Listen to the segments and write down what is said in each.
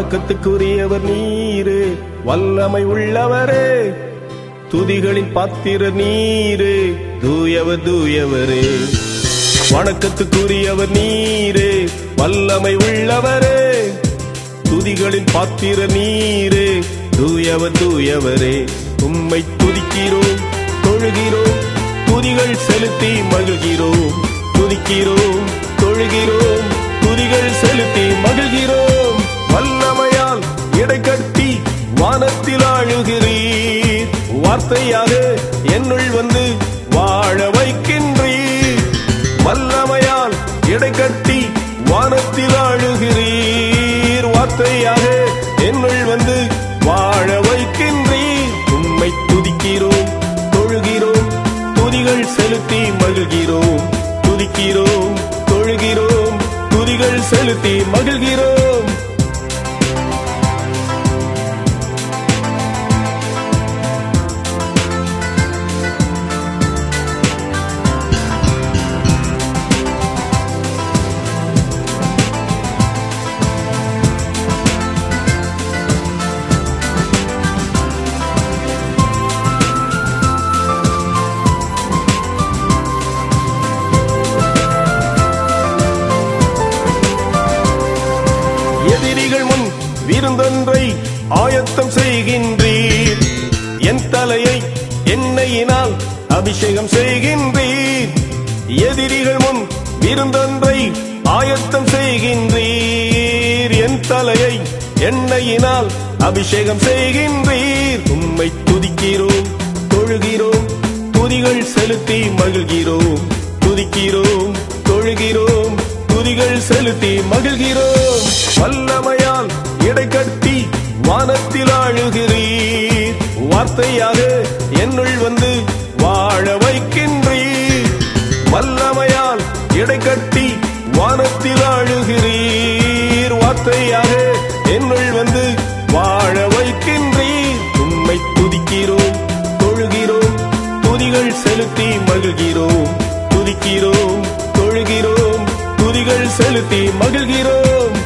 வணக்கத்துக்குரியவர் நீரே வல்லமை உள்ளவரே துதிகளின் பாத்திர நீரே தூயவர் தூயவரே வணக்கத்துக்குரியவர் நீரே வல்லமை உள்ளவரே துதிகளின் பாத்திர நீரே தூயவர் தூயவரே உம்மை துதிக்கிறோம் தொழுகிறோம் துதிகள் செலுத்தி மகிழ்கிறோம் துதிக்கிறோம் தொழுகிறோம் துதிகள் செலுத்தி மகிழ்கிறோம் வல்லமையால் இடைக்கட்டி வானத்தில் ஆழுகிறீர் வார்த்தையாக என்னுள் வந்து வாழ வைக்கின்றீர் வல்லமையால் இடைக்கட்டி வானத்தில் ஆழுகிறீர் வார்த்தையாக என்னுள் வந்து வாழ வைக்கின்றீர் உம்மை துதிக்கிறோம் தொழுகிறோம் துதிகள் செலுத்தி மகிழ்கிறோம் துதிக்கிறோம் தொழுகிறோம் துதிகள் செலுத்தி மகிழ்கிறோம் எதிரிகள் முன் விருந்தொன்றை ஆயத்தம் செய்கின்றீர் என் தலையை எண்ணெயினால் அபிஷேகம் செய்கின்றீர் எதிரிகள் முன் விருந்தொன்றை ஆயத்தம் செய்கின்றீர் என் தலையை எண்ணெயினால் அபிஷேகம் செய்கின்றீர் உம்மை துதிக்கிறோம் தொழுகிறோம் துதிகள் செலுத்தி மகிழ்கிறோம் துதிக்கிறோம் தொழுகிறோம் துதிகள் செலுத்தி மகிழ்கிறோம் வல்லமையால் இடைக்கட்டி வானத்தில் ஆழுகிறீர் வார்த்தையாக என்னுள் வந்து வாழ வைக்கின்றீர் வல்லமையால் இடைக்கட்டி வானத்தில் ஆழுகிறீர் வார்த்தையாக என்னுள் வந்து வாழ வைக்கின்றீர் உம்மை துதிக்கிறோம் தொழுகிறோம் துதிகள் செலுத்தி மகிழ்கிறோம் துதிக்கிறோம் தொழுகிறோம் துதிகள் செலுத்தி மகிழ்கிறோம்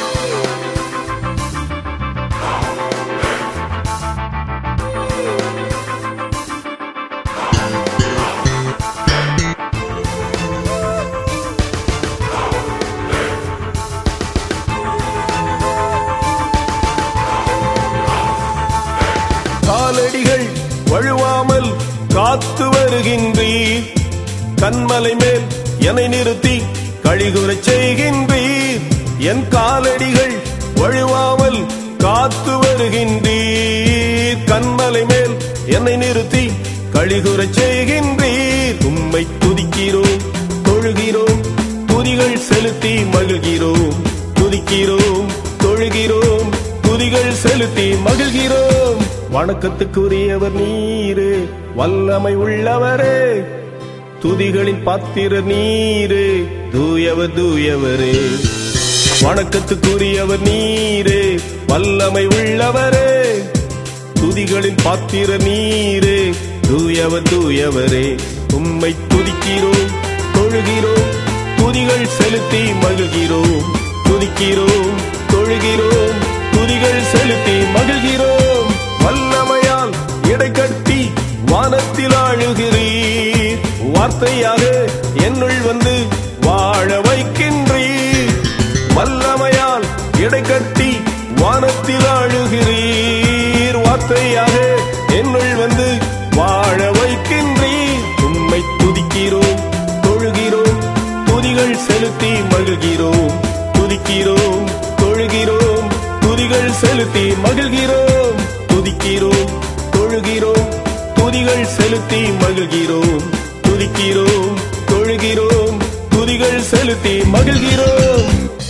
காலடிகள் வழுவாமல் காத்து வருகின்றீர் கண்மலை மேல் என்னை நிறுத்தி கழிகுறச் செய்கின்றீர் என் காலடிகள் வழுவாமல் காத்து வருகின்றீர் கண்மலை மேல் என்னை நிறுத்தி கழிகுறச் செய்கின்றீர் உம்மை துதிக்கிறோம் தொழுகிறோம் துதிகள் செலுத்தி மகிழ்கிறோம் துதிக்கிறோம் தொழுகிறோம் துதிகள் செலுத்தி மகிழ்கிறோம் வணக்கத்துக்குரியவர் நீரே வல்லமை உள்ளவரே துதிகளின் பாத்திர நீரே தூயவர் தூயவரே வணக்கத்துக்குரியவர் நீரே வல்லமை உள்ளவரே துதிகளின் பாத்திர நீரே தூயவர் தூயவரே உம்மை துதிக்கிறோம் தொழுகிறோம் துதிகள் செலுத்தி மகிழ்கிறோம் துதிக்கிறோம் தொழுகிறோம் துதிகள் செலுத்தி மகிழ்கிறோம் வல்லமையால் இடைக்கட்டி வானத்தில் ஆழுகிறீர் வார்த்தையாக என்னுள் வந்து வாழ வைக்கின்றீர் வல்லமையால் இடைக்கட்டி வானத்தில் ஆழுகிறீர் வார்த்தையாக என்னுள் வந்து வாழ வைக்கின்றீர் உம்மை துதிக்கிறோம் தொழுகிறோம் துதிகள் செலுத்தி மகிழ்கிறோம் துதிக்கிறோம் தொழுகிறோம் துதிகள் செலுத்தி மகிழ்கிறோம் துதிக்கிறோம் தொழுகிறோம் துதிகள் செலுத்தி மகிழ்கிறோம் துதிக்கிறோம் தொழுகிறோம் துதிகள் செலுத்தி மகிழ்கிறோம்